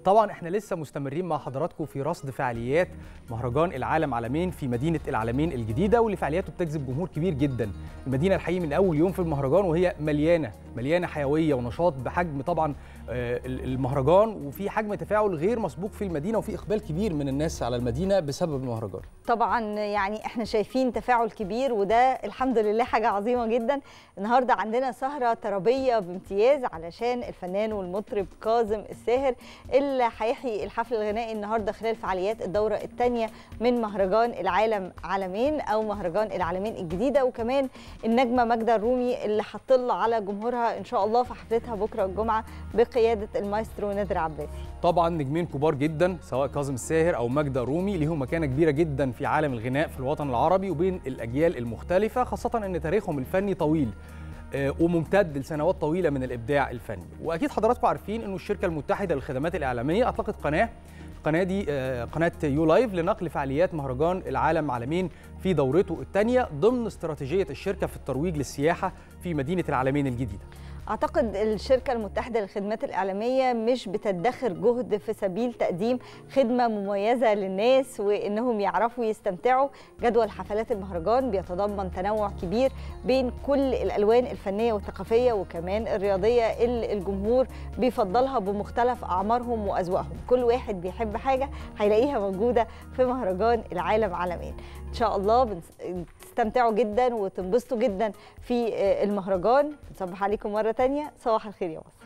طبعا احنا لسه مستمرين مع حضراتكم في رصد فعاليات مهرجان العالم عالمين في مدينه العالمين الجديده واللي فعالياته بتجذب جمهور كبير جدا المدينه الحقيقي من اول يوم في المهرجان وهي مليانه مليانه حيويه ونشاط بحجم طبعا آه، المهرجان وفي حجم تفاعل غير مسبوق في المدينه وفي اقبال كبير من الناس على المدينه بسبب المهرجان طبعا يعني احنا شايفين تفاعل كبير وده الحمد لله حاجه عظيمه جدا النهارده عندنا سهره طربيه بامتياز علشان الفنان والمطرب كاظم الساهر اللي هيحيي الحفل الغنائي النهارده خلال فعاليات الدوره الثانيه من مهرجان العالم عالمين او مهرجان العالمين الجديده وكمان النجمه ماجده الرومي اللي هتطل على جمهورها ان شاء الله في حفلتها بكره الجمعه بقياده المايسترو نادر عباسي طبعا نجمين كبار جدا سواء كاظم الساهر او ماجدة رومي ليهم مكانه كبيره جدا في عالم الغناء في الوطن العربي وبين الاجيال المختلفه خاصه ان تاريخهم الفني طويل آه، وممتد لسنوات طويله من الابداع الفني واكيد حضراتكم عارفين انه الشركه المتحده للخدمات الاعلاميه اطلقت قناه القناه دي آه، قناه يو لايف لنقل فعاليات مهرجان العالم عالمين في دورته الثانيه ضمن استراتيجيه الشركه في الترويج للسياحه في مدينه العالمين الجديده اعتقد الشركه المتحده للخدمات الاعلاميه مش بتدخر جهد في سبيل تقديم خدمه مميزه للناس وانهم يعرفوا يستمتعوا جدول حفلات المهرجان بيتضمن تنوع كبير بين كل الالوان الفنيه والثقافيه وكمان الرياضيه اللي الجمهور بيفضلها بمختلف اعمارهم واذواقهم كل واحد بيحب حاجه هيلاقيها موجوده في مهرجان العالم عالمين ان شاء الله بنس- تستمتعوا جدا وتنبسطوا جدا في المهرجان نصبح عليكم مره تانية صباح الخير يا مصر